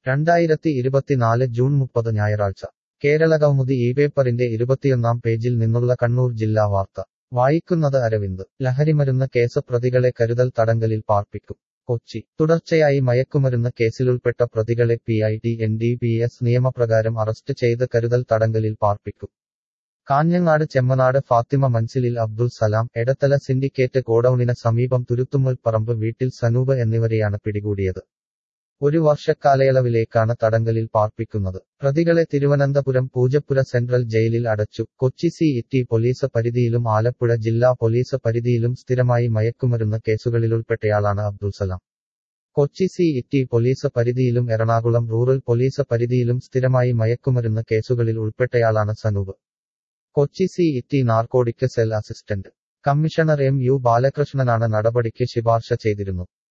രണ്ടായിരത്തി ഇരുപത്തിനാല് ജൂൺ മുപ്പത് ഞായറാഴ്ച കേരളകൗമുദി ഈ പേപ്പറിന്റെ ഇരുപത്തിയൊന്നാം പേജിൽ നിന്നുള്ള കണ്ണൂർ ജില്ലാ വാർത്ത വായിക്കുന്നത് അരവിന്ദ് ലഹരിമരുന്ന് കേസ് പ്രതികളെ കരുതൽ തടങ്കലിൽ പാർപ്പിക്കും കൊച്ചി തുടർച്ചയായി മയക്കുമരുന്ന് കേസിലുൾപ്പെട്ട പ്രതികളെ P I T N D P S നിയമപ്രകാരം അറസ്റ്റ് ചെയ്ത് കരുതൽ തടങ്കലിൽ പാർപ്പിക്കും കാഞ്ഞങ്ങാട് ചെമ്മനാട് ഫാത്തിമ മൻസിലിൽ അബ്ദുൾ സലാം എടത്തല സിൻഡിക്കേറ്റ് ഗോഡൌണിന് സമീപം തുരുത്തുമ്മൽ പറമ്പ് വീട്ടിൽ സനൂപ് എന്നിവരെയാണ് പിടികൂടിയത് ഒരു വർഷക്കാലയളവിലേക്കാണ് തടങ്കലിൽ പാർപ്പിക്കുന്നത് പ്രതികളെ തിരുവനന്തപുരം പൂജപ്പുര സെൻട്രൽ ജയിലിൽ അടച്ചു കൊച്ചി സി ഇറ്റി പോലീസ് പരിധിയിലും ആലപ്പുഴ ജില്ലാ പോലീസ് പരിധിയിലും സ്ഥിരമായി മയക്കുമരുന്ന് കേസുകളിലുൾപ്പെട്ടയാളാണ് Abdul Salam Kochi city police പരിധിയിലും എറണാകുളം റൂറൽ പോലീസ് പരിധിയിലും സ്ഥിരമായി മയക്കുമരുന്ന് കേസുകളിൽ ഉൾപ്പെട്ടയാളാണ് Sanoop Kochi city narcotic cell assistant commissioner M U ബാലകൃഷ്ണനാണ് നടപടിക്ക് ശുപാർശ ചെയ്തിരുന്നു